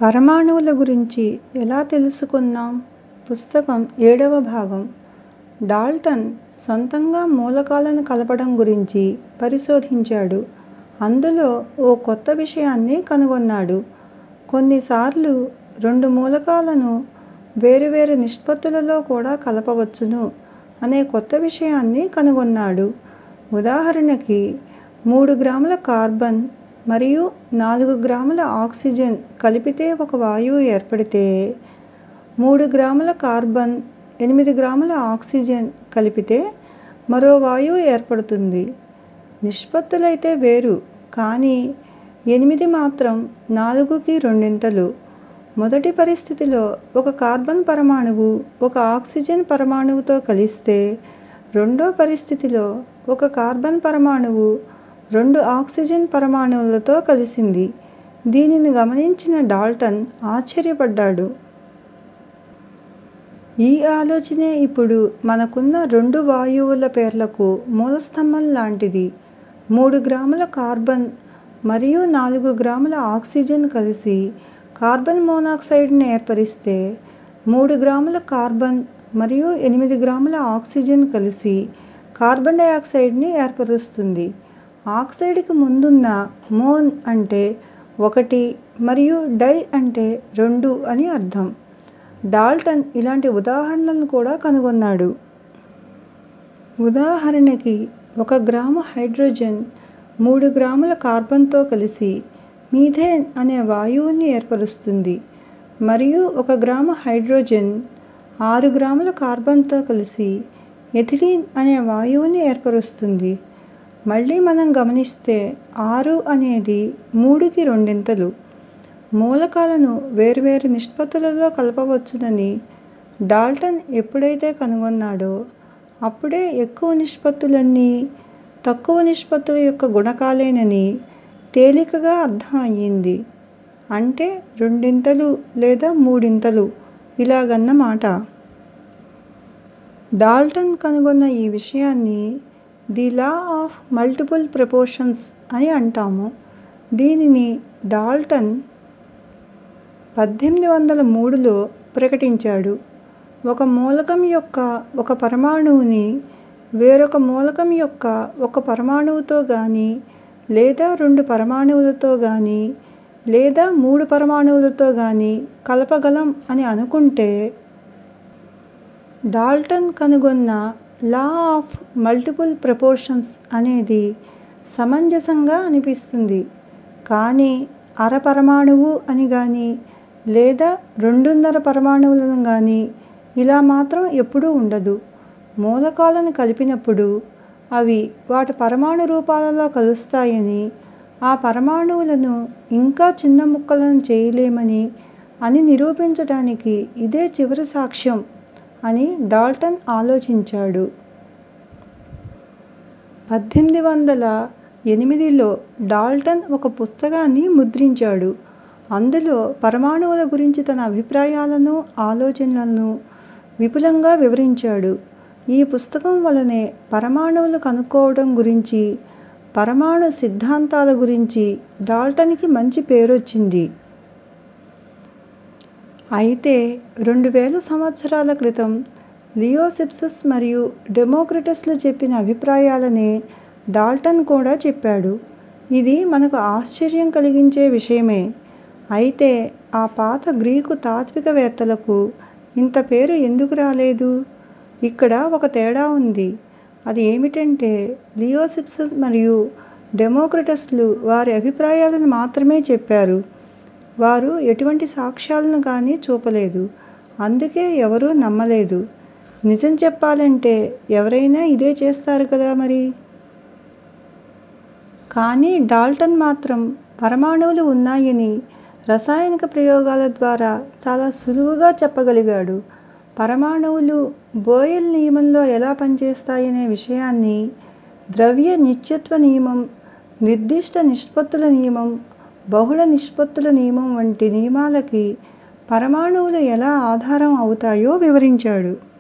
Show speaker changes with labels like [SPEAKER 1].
[SPEAKER 1] పరమాణువుల గురించి ఎలా తెలుసుకున్నాం పుస్తకం ఏడవ భాగం డాల్టన్ సొంతంగా మూలకాలను కలపడం గురించి పరిశోధించాడు అందులో ఓ కొత్త విషయాన్ని కనుగొన్నాడు కొన్నిసార్లు రెండు మూలకాలను వేరువేరు నిష్పత్తులలో కూడా కలపవచ్చును అనే కొత్త విషయాన్ని కనుగొన్నాడు ఉదాహరణకి మూడు గ్రాముల కార్బన్ మరియు నాలుగు గ్రాముల ఆక్సిజన్ కలిపితే ఒక వాయువు ఏర్పడితే మూడు గ్రాముల కార్బన్ ఎనిమిది గ్రాముల ఆక్సిజన్ కలిపితే మరో వాయువు ఏర్పడుతుంది నిష్పత్తులైతే వేరు కానీ ఎనిమిది మాత్రం నాలుగుకి రెండింతలు మొదటి పరిస్థితిలో ఒక కార్బన్ పరమాణువు ఒక ఆక్సిజన్ పరమాణువుతో కలిస్తే రెండో పరిస్థితిలో ఒక కార్బన్ పరమాణువు రెండు ఆక్సిజన్ పరమాణువులతో కలిసింది దీనిని గమనించిన డాల్టన్ ఆశ్చర్యపడ్డాడు ఈ ఆలోచనే ఇప్పుడు మనకున్న రెండు వాయువుల పేర్లకు మూలస్తంభం లాంటిది మూడు గ్రాముల కార్బన్ మరియు నాలుగు గ్రాముల ఆక్సిజన్ కలిసి కార్బన్ మోనాక్సైడ్ ని ఏర్పరిస్తే మూడు గ్రాముల కార్బన్ మరియు ఎనిమిది గ్రాముల ఆక్సిజన్ కలిసి కార్బన్ డయాక్సైడ్ ని ఏర్పరుస్తుంది ఆక్సైడ్ కి ముందున్న మోన్ అంటే ఒకటి మరియు డై అంటే రెండు అని అర్థం డాల్టన్ ఇలాంటి ఉదాహరణలను కూడా కనుగొన్నాడు ఉదాహరణకి ఒక గ్రాము హైడ్రోజన్ మూడు గ్రాముల కార్బన్తో కలిసి మీథేన్ అనే వాయువుని ఏర్పరుస్తుంది మరియు ఒక గ్రాము హైడ్రోజన్ ఆరు గ్రాముల కార్బన్తో కలిసి ఎథిలీన్ అనే వాయువుని ఏర్పరుస్తుంది మళ్ళీ మనం గమనిస్తే ఆరు అనేది మూడుకి రెండింతలు మూలకాలను వేర్వేరు నిష్పత్తులలో కలపవచ్చునని డాల్టన్ ఎప్పుడైతే కనుగొన్నాడో అప్పుడే ఎక్కువ నిష్పత్తులన్నీ తక్కువ నిష్పత్తుల యొక్క గుణకాలేనని తేలికగా అర్థం అయ్యింది అంటే రెండింతలు లేదా మూడింతలు ఇలాగన్నమాట డాల్టన్ కనుగొన్న ఈ విషయాన్ని the law of multiple proportions అని అంటాము దీనిని డాల్టన్ పద్దెనిమిది వందల మూడులో ప్రకటించాడు ఒక మూలకం యొక్క ఒక పరమాణువుని వేరొక మూలకం యొక్క ఒక పరమాణువుతో గాని లేదా రెండు పరమాణువులతో గాని లేదా మూడు పరమాణువులతో గాని కలపగలం అని అనుకుంటే డాల్టన్ కనుగొన్న లా ఆఫ్ మల్టిపుల్ ప్రపోర్షన్స్ అనేది సమంజసంగా అనిపిస్తుంది కానీ అర పరమాణువు అని గాని లేదా రెండున్నర పరమాణువులను గాని ఇలా మాత్రం ఎప్పుడూ ఉండదు మూలకాలను కలిపినప్పుడు అవి వాటి పరమాణు రూపాలలో కలుస్తాయని ఆ పరమాణువులను ఇంకా చిన్న ముక్కలను చేయలేమని అని నిరూపించటానికి ఇదే చివరి సాక్ష్యం అని డాల్టన్ ఆలోచించాడు పద్దెనిమిది వందల ఎనిమిదిలో డాల్టన్ ఒక పుస్తకాన్ని ముద్రించాడు అందులో పరమాణువుల గురించి తన అభిప్రాయాలను ఆలోచనలను విపులంగా వివరించాడు ఈ పుస్తకం వల్లనే పరమాణువులు కనుక్కోవడం గురించి పరమాణు సిద్ధాంతాల గురించి డాల్టన్ కి మంచి పేరొచ్చింది అయితే రెండు వేల సంవత్సరాల క్రితం లియోసిప్సస్ మరియు డెమోక్రిటస్ లు చెప్పిన అభిప్రాయాలనే డాల్టన్ కూడా చెప్పాడు ఇది మనకు ఆశ్చర్యం కలిగించే విషయమే అయితే ఆ పాత గ్రీకు తాత్వికవేత్తలకు ఇంత పేరు ఎందుకు రాలేదు ఇక్కడ ఒక తేడా ఉంది అది ఏమిటంటే లియోసిప్సస్ మరియు డెమోక్రిటస్ లు వారి అభిప్రాయాలను మాత్రమే చెప్పారు వారు ఎటువంటి సాక్ష్యాలను గానీ చూపలేదు అందుకే ఎవరూ నమ్మలేదు నిజం చెప్పాలంటే ఎవరైనా ఇదే చేస్తారు కదా మరి కానీ డాల్టన్ మాత్రం పరమాణువులు ఉన్నాయని రసాయనిక ప్రయోగాల ద్వారా చాలా సులువుగా చెప్పగలిగాడు పరమాణువులు బోయెల్ నియమంలో ఎలా పనిచేస్తాయనే విషయాన్ని ద్రవ్య నిత్యత్వ నియమం నిర్దిష్ట నిష్పత్తుల నియమం బహుళ నిష్పత్తుల నియమం వంటి నియమాలకి పరమాణువులు ఎలా ఆధారం అవుతాయో వివరించాడు